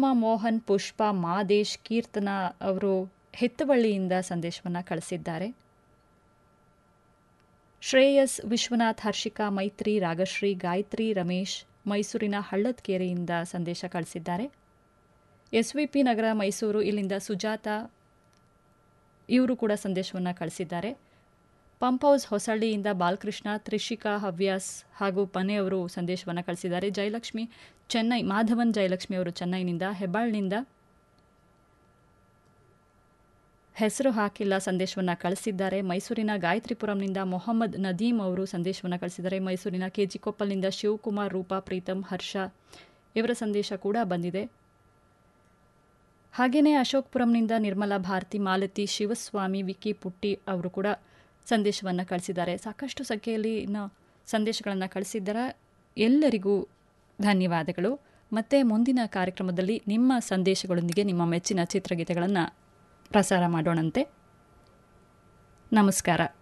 ಪದ್ಮ ಮೋಹನ್ ಪುಷ್ಪ ಮಾದೇಶ್ ಕೀರ್ತನ ಅವರು ಹೆತ್ತವಳ್ಳಿಯಿಂದ ಸಂದೇಶವನ್ನು ಕಳಿಸಿದ್ದಾರೆ ಶ್ರೇಯಸ್ ವಿಶ್ವನಾಥ್ ಹರ್ಷಿಕಾ ಮೈತ್ರಿ ರಾಗಶ್ರೀ ಗಾಯತ್ರಿ ರಮೇಶ್ ಮೈಸೂರಿನ ಹಳ್ಳದಕೆರೆಯಿಂದ ಸಂದೇಶ ಕಳಿಸಿದ್ದಾರೆ S V P Nagar Mysuru ಇಲ್ಲಿಂದ ಸುಜಾತ ಇವರು ಕೂಡ ಸಂದೇಶವನ್ನು ಕಳಿಸಿದ್ದಾರೆ ಪಂಪ್ ಹೌಸ್ ಹೊಸಳ್ಳಿಯಿಂದ ಬಾಲಕೃಷ್ಣ ತ್ರಿಷಿಕಾ ಹವ್ಯಾಸ್ ಹಾಗೂ ಪನೆಯವರು ಸಂದೇಶವನ್ನು ಕಳಿಸಿದ್ದಾರೆ ಜಯಲಕ್ಷ್ಮಿ ಚೆನ್ನೈ ಮಾಧವನ್ ಜಯಲಕ್ಷ್ಮಿ ಅವರು ಚೆನ್ನೈನಿಂದ ಹೆಬ್ಬಾಳ್ನಿಂದ ಹೆಸರು ಹಾಕಿಲ್ಲ ಸಂದೇಶವನ್ನು ಕಳಿಸಿದ್ದಾರೆ ಮೈಸೂರಿನ ಗಾಯತ್ರಿಪುರಂನಿಂದ ಮೊಹಮ್ಮದ್ ನದೀಮ್ ಅವರು ಸಂದೇಶವನ್ನು ಕಳಿಸಿದ್ದಾರೆ ಮೈಸೂರಿನ ಕೆಜಿ ಕೊಪ್ಪಲ್ನಿಂದ ಶಿವಕುಮಾರ್ ರೂಪಾ ಪ್ರೀತಮ್ ಹರ್ಷ ಇವರ ಸಂದೇಶ ಕೂಡ ಬಂದಿದೆ ಹಾಗೆಯೇ ಅಶೋಕ್ಪುರಂನಿಂದ ನಿರ್ಮಲಾ ಭಾರತಿ ಮಾಲತಿ ಶಿವಸ್ವಾಮಿ ವಿಕಿ ಪುಟ್ಟಿ ಅವರು ಕೂಡ ಸಂದೇಶವನ್ನು ಕಳಿಸಿದ್ದಾರೆ ಸಾಕಷ್ಟು ಸಂಖ್ಯೆಯಲ್ಲಿ ಇನ್ನು ಸಂದೇಶಗಳನ್ನು ಕಳಿಸಿದ್ದಾರೆ ಎಲ್ಲರಿಗೂ ಧನ್ಯವಾದಗಳು ಮತ್ತೆ ಮುಂದಿನ ಕಾರ್ಯಕ್ರಮದಲ್ಲಿ ನಿಮ್ಮ ಸಂದೇಶಗಳೊಂದಿಗೆ ನಿಮ್ಮ ಮೆಚ್ಚಿನ ಚಿತ್ರಗೀತೆಗಳನ್ನು ಪ್ರಸಾರ ಮಾಡೋಣಂತೆ ನಮಸ್ಕಾರ